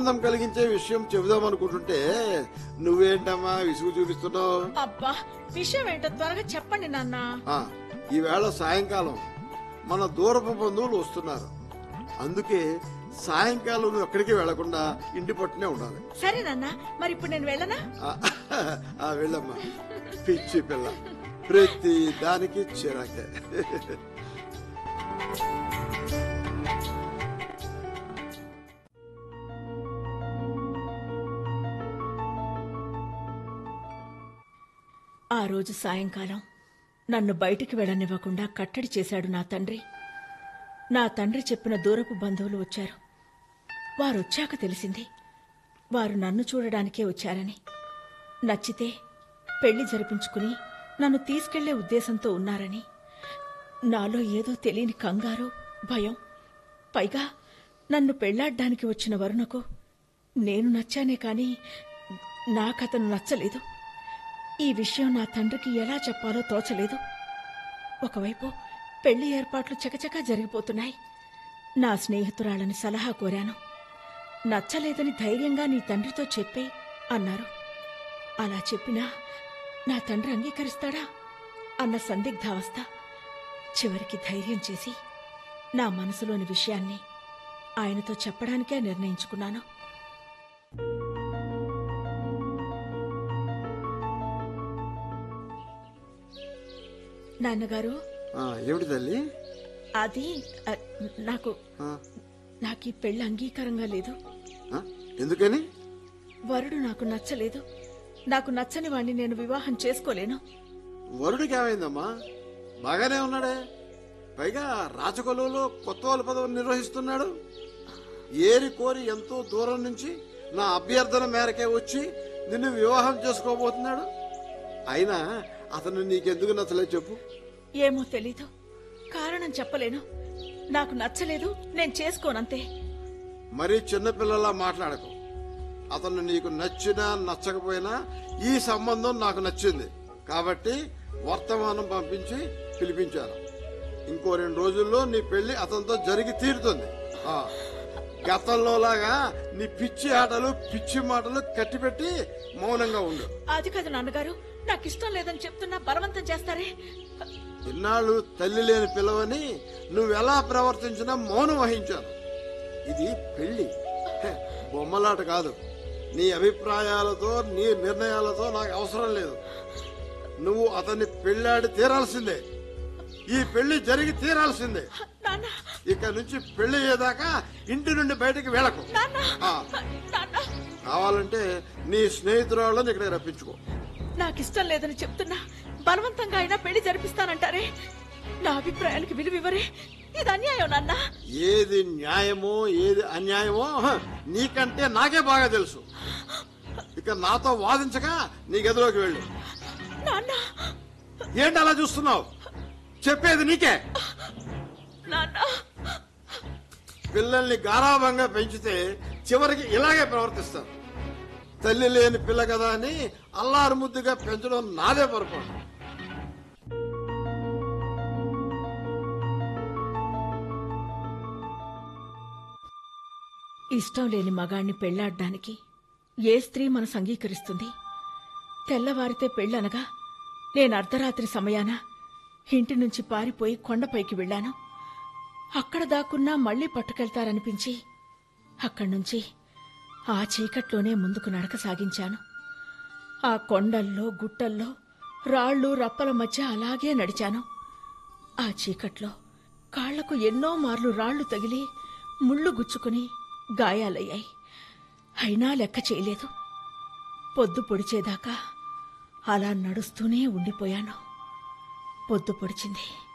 ఆనందం కలిగించే విషయం చెబుదాం అనుకుంటుంటే నువ్వేంటమ్మా విసుగు చూపిస్తున్నావు అబ్బా విషయం ఏంటో త్వరగా చెప్పండి నాన్న ఆ, ఈవేళ సాయంకాలం మన దూరపు బంధువులు వస్తున్నారు అందుకే సాయంకాలం నువ్వు ఎక్కడికి వెళ్లకుండా ఇంటి పట్టునే ఉండాలి సరే నాన్న మరి ఇప్పుడు నేను వెళ్ళనా ఆ, ఆ, వెళ్ళమ్మా పిచ్చి పిల్ల ప్రతి దానికి చిరాకే ఆ రోజు సాయంకాలం నన్ను బయటికి వెళ్ళనివ్వకుండా కట్టడి చేశాడు నా తండ్రి నా తండ్రి చెప్పిన దూరపు బంధువులు వచ్చారు వారొచ్చాక తెలిసింది వారు నన్ను చూడడానికే వచ్చారని నచ్చితే పెళ్లి జరిపించుకుని నన్ను తీసుకెళ్లే ఉద్దేశంతో ఉన్నారని నాలో ఏదో తెలియని కంగారు భయం పైగా నన్ను పెళ్లాడ్డానికి వచ్చిన వరుణకు నేను నచ్చానే కాని నాకతను నచ్చలేదు ఈ విషయం నా తండ్రికి ఎలా చెప్పాలో తోచలేదు ఒకవైపు పెళ్లి ఏర్పాట్లు చకచకా జరిగిపోతున్నాయి నా స్నేహితురాళ్ళని సలహా కోరాను నచ్చలేదని ధైర్యంగా నీ తండ్రితో చెప్పే అన్నారు అలా చెప్పినా నా తండ్రి అంగీకరిస్తాడా అన్న సందిగ్ధావస్థ చివరికి ధైర్యం చేసి నా మనసులోని విషయాన్ని ఆయనతో చెప్పడానికే నిర్ణయించుకున్నాను నాన్నగారు ఆ, ఏమిటి తల్లి అది అ, నాకు ఆ, నాకు ఈ పెళ్లి అంగీకారంగా లేదు ఆ, ఎందుకని వరుడు నాకు నచ్చలేదు నాకు నచ్చని వాణ్ణి నేను వివాహం చేసుకోలేను వరుడికి ఏమైందమ్మా బాగానే ఉన్నాడే పైగా రాచకొలువులో కొత్త వాళ్ళ పదవిని నిర్వహిస్తున్నాడు ఏరి కోరి ఎంతో దూరం నుంచి నా అభ్యర్థన మేరకే వచ్చి నిన్ను వివాహం చేసుకోబోతున్నాడు అయినా అతను నీకెందుకు నచ్చలేదు చెప్పు ఏమో తెలీదు కారణం చెప్పలేను నాకు నచ్చలేదు నేను చేసుకోనంతే మరీ చిన్నపిల్లలా మాట్లాడకు అతను నీకు నచ్చినా నచ్చకపోయినా ఈ సంబంధం నాకు నచ్చింది కాబట్టి వర్తమానం పంపించి పిలిపించాను ఇంకో రెండు రోజుల్లో నీ పెళ్లి అతనితో జరిగి తీరుతుంది ఆ, గతంలోలాగా నీ పిచ్చి ఆటలు పిచ్చి మాటలు కట్టిపెట్టి మౌనంగా ఉండు అది కాదు నాన్నగారు నాకు ఇష్టం లేదని చెప్తున్నా బలవంతం చేస్తారే ఇన్నాళ్ళు తల్లి లేని పిల్లవని నువ్వెలా ప్రవర్తించినా మౌనం వహించాను ఇది పెళ్లి హె, బొమ్మలాట కాదు నీ అభిప్రాయాలతో నీ నిర్ణయాలతో నాకు అవసరం లేదు నువ్వు అతన్ని పెళ్ళాడి తీరాల్సిందే ఈ పెళ్లి జరిగి తీరాల్సిందే నాన్న ఇక నుంచి పెళ్లి అయ్యేదాకా ఇంటి నుండి బయటికి వెళ్ళకు నాన్న ఆ, నాన్న కావాలంటే నీ స్నేహితురాళ్ళని ఇక్కడ రప్పించుకో నాకు ఇష్టం లేదని చెప్తున్నా బలవంతంగా అయినా పెళ్లి జరిపిస్తానంటారే నా అభిప్రాయానికి విలువివ్వరే ఇది అన్యాయం నాన్న ఏది న్యాయమో ఏది అన్యాయమో హ, నీకంటే నాకే బాగా తెలుసు ఇక నాతో వాదించక నీ గదిలోకి వెళ్ళు నాన్న ఏంటి అలా చూస్తున్నావు చెప్పేది నీకే నాన్న పిల్లల్ని గారాభంగా పెంచితే చివరికి ఇలాగే ప్రవర్తిస్తారు తల్లి లేని పిల్ల కదా అని అల్లారు ముద్దుగా పెంచడం నాదే పొరపాటు ఇష్టం లేని మగాణ్ణి పెళ్లాడ్డానికి ఏ స్త్రీ మనసు అంగీకరిస్తుంది తెల్లవారితే పెళ్ళనగా నేను అర్ధరాత్రి సమయాన ఇంటి నుంచి పారిపోయి కొండపైకి వెళ్ళాను అక్కడ దాక్కున్నా మళ్లీ పట్టుకెళ్తారనిపించి అక్కడి నుంచి ఆ చీకట్లోనే ముందుకు నడక సాగించాను ఆ కొండల్లో గుట్టల్లో రాళ్ళు రప్పల మధ్య అలాగే నడిచాను ఆ చీకట్లో కాళ్లకు ఎన్నో మార్లు రాళ్లు తగిలి ముళ్ళు గుచ్చుకుని గాయాలయ్యాయి అయినా లెక్క చేయలేదు పొద్దు పొడిచేదాకా అలా నడుస్తూనే ఉండిపోయాను పొద్దు పొడిచింది